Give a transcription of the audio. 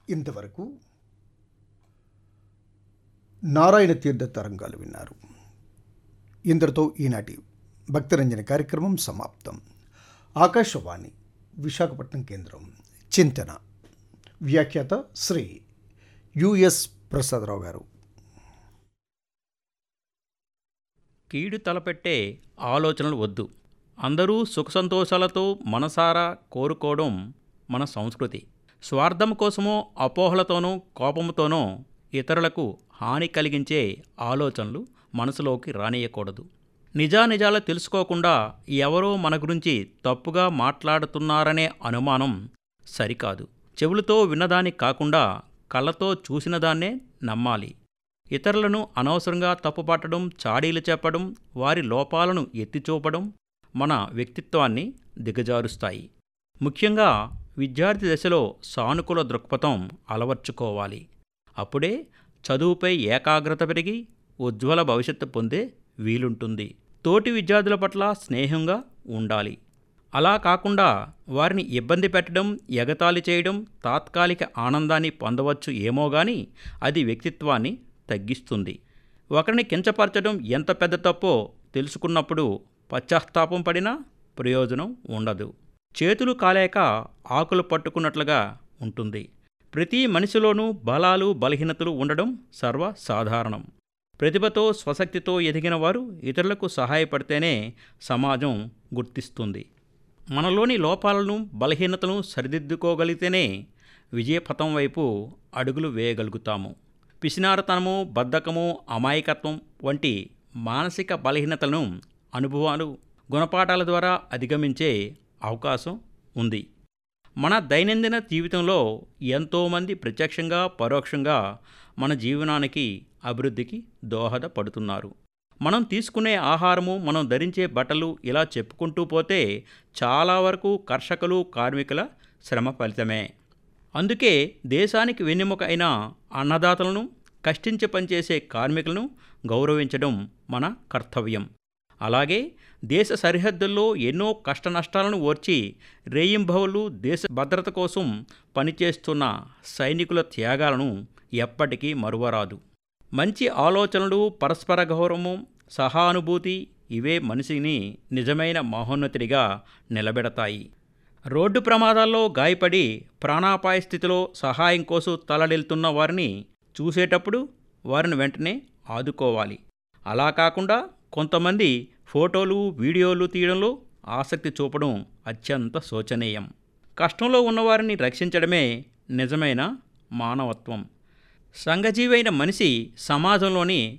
ఇంతవరకు నారాయణ తీర్థ తరంగాలు విన్నారు ఇందరితో ఈనాటి భక్తరంజన కార్యక్రమం సమాప్తం ఆకాశవాణి విశాఖపట్నం కేంద్రం చింతన వ్యాఖ్యాత శ్రీ యుఎస్ ప్రసాదరావు గారు కీడు తలపెట్టే ఆలోచనలు వద్దు అందరూ సుఖ సంతోషాలతో మనసారా కోరుకోవడం మన సంస్కృతి స్వార్థం కోసమో అపోహలతోనో కోపంతోనో ఇతరులకు హాని కలిగించే ఆలోచనలు మనసులోకి రానియకూడదు నిజానిజాలు తెలుసుకోకుండా ఎవరో మన గురించి తప్పుగా మాట్లాడుతున్నారనే అనుమానం సరికాదు చెవులతో విన్నదాన్ని కాకుండా కళ్ళతో చూసినదాన్నే నమ్మాలి ఇతరులను అనవసరంగా తప్పుపట్టడం చాడీలు చెప్పడం వారి లోపాలను ఎత్తిచూపడం మన వ్యక్తిత్వాన్ని దిగజారుస్తాయి ముఖ్యంగా విద్యార్థి దశలో సానుకూల దృక్పథం అలవర్చుకోవాలి అప్పుడే చదువుపై ఏకాగ్రత పెరిగి ఉజ్వల భవిష్యత్తు పొందే వీలుంటుంది తోటి విద్యార్థుల పట్ల స్నేహంగా ఉండాలి అలా కాకుండా వారిని ఇబ్బంది పెట్టడం ఎగతాళి చేయడం తాత్కాలిక ఆనందాన్ని పొందవచ్చు ఏమో గాని అది వ్యక్తిత్వాన్ని తగ్గిస్తుంది ఒకరిని కించపరచడం ఎంత పెద్ద తప్పో తెలుసుకున్నప్పుడు పశ్చాత్తాపం పడినా ప్రయోజనం ఉండదు చేతులు కాలేక ఆకులు పట్టుకున్నట్లుగా ఉంటుంది ప్రతి మనిషిలోనూ బలాలు బలహీనతలు ఉండడం సర్వసాధారణం ప్రతిభతో స్వశక్తితో ఎదిగిన వారు ఇతరులకు సహాయపడితేనే సమాజం గుర్తిస్తుంది మనలోని లోపాలను బలహీనతలను సరిదిద్దుకోగలిగితేనే విజయపథం వైపు అడుగులు వేయగలుగుతాము పిసినారతనము బద్ధకము అమాయకత్వం వంటి మానసిక బలహీనతలను అనుభవాలు గుణపాఠాల ద్వారా అధిగమించే అవకాశం ఉంది మన దైనందిన జీవితంలో ఎంతోమంది ప్రత్యక్షంగా పరోక్షంగా మన జీవనానికి అభివృద్ధికి దోహదపడుతున్నారు మనం తీసుకునే ఆహారము మనం ధరించే బట్టలు ఇలా చెప్పుకుంటూ పోతే చాలా వరకు కర్షకులు కార్మికుల శ్రమ ఫలితమే అందుకే దేశానికి వెన్నెముక అయిన అన్నదాతలను కష్టించి పనిచేసే కార్మికులను గౌరవించడం మన కర్తవ్యం అలాగే దేశ సరిహద్దుల్లో ఎన్నో కష్ట నష్టాలను ఓర్చి రేయింబవలు దేశ భద్రత కోసం పనిచేస్తున్న సైనికుల త్యాగాలను ఎప్పటికీ మరువరాదు మంచి ఆలోచనలు పరస్పర గౌరవము సహానుభూతి ఇవే మనిషిని నిజమైన మహోన్నతిగా నిలబెడతాయి రోడ్డు ప్రమాదాల్లో గాయపడి ప్రాణాపాయ స్థితిలో సహాయం కోసం తలడిల్తున్న వారిని చూసేటప్పుడు వారిని వెంటనే ఆదుకోవాలి అలా కాకుండా కొంతమంది ఫోటోలు వీడియోలు తీయడంలో ఆసక్తి చూపడం అత్యంత శోచనీయం కష్టంలో ఉన్నవారిని రక్షించడమే నిజమైన మానవత్వం సంఘజీవైన మనిషి సమాజంలోని